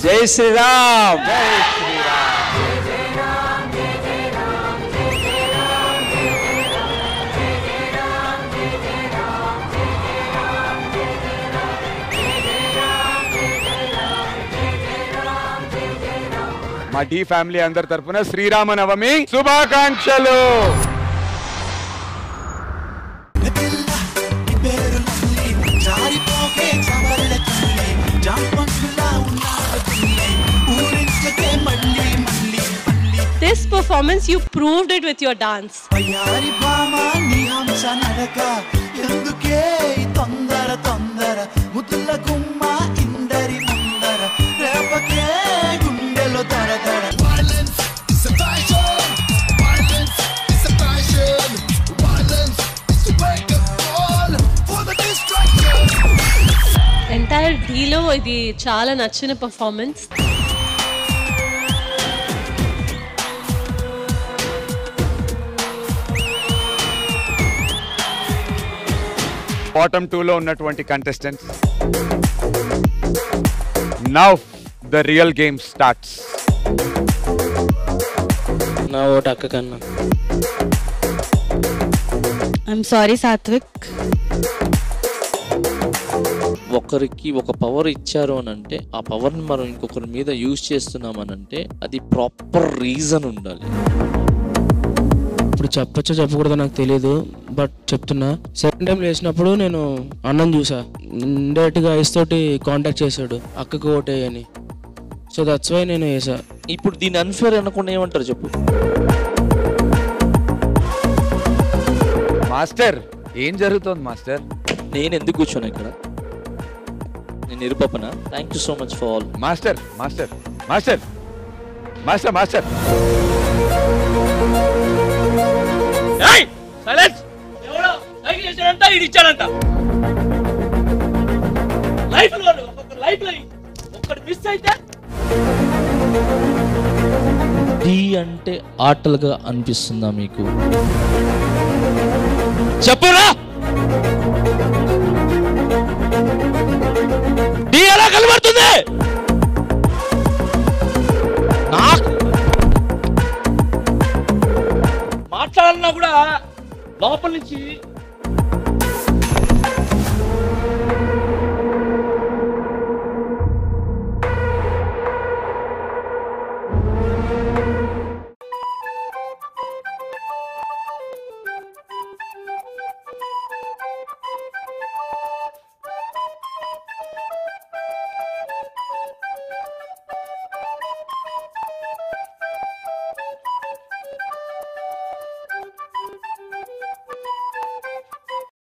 జై శ్రీరామ్ మా D family అందరి తరపున శ్రీరామ నవమి శుభాకాంక్షలు జారిపోకే చవరల తల్లి జాంపంటులా ఉన్నాడు తల్లి ఊరించకే మళ్ళీ మళ్ళీ మళ్ళీ This performance, you proved it with your dance. వయ్యారి భామ నీ హంస నడక ఎందుకే ఈ తొందర తొందర ముద్దుల గుమ్మ ఇందరి ముందర రేపకే గుండెలో దడ దడ Violence is a passion. Violence is a passion. Violence is to wake up all for the distraction. Entire ఢీలో ఇది చాలా నచ్చిన పర్ఫార్మెన్స్ బాటమ్ టూ లో ఉన్నటువంటి contestants now the real game starts నా ఓటు అక్క కన్నా ఐఎమ్ సారీ సాత్విక్ ఒకరికి ఒక పవర్ ఇచ్చారు అని అంటే ఆ పవర్ని మనం ఇంకొకరి మీద యూజ్ చేస్తున్నాం అని అంటే అది ప్రాపర్ రీజన్ ఉండాలి ఇప్పుడు చెప్పచ్చో చెప్పకూడదో నాకు తెలియదు బట్ చెప్తున్నా సెకండ్ టైం లేచినప్పుడు నేను అన్నం చూసా ఇండైరెక్ట్ గా ఐస్ తోటి కాంటాక్ట్ చేశాడు అక్కకు ఓటేయని సో దట్స్ వై నేను వేసా ఇప్పుడు దీన్ని అన్ఫేర్ అనకుండా ఏమంటారు చెప్పు మాస్టర్ ఏం జరుగుతోంది మాస్టర్ నేను ఎందుకు కూర్చోను ఇక్కడ నేను నిరుపపన thank you so much for all master master master master master ఎవడో సైకిల్ చేశాడంట ఇది ఇచ్చాడంట లైఫ్ లో ఒక్కొక్క లైఫ్ లో ఒక్కటి మిస్ అయితే డి అంటే ఆటలుగా అనిపిస్తుందా మీకు చెప్పురా డి ఎలా కనబడుతుంది నాకు మాట్లాడాలన్నా కూడా లోపల నుంచి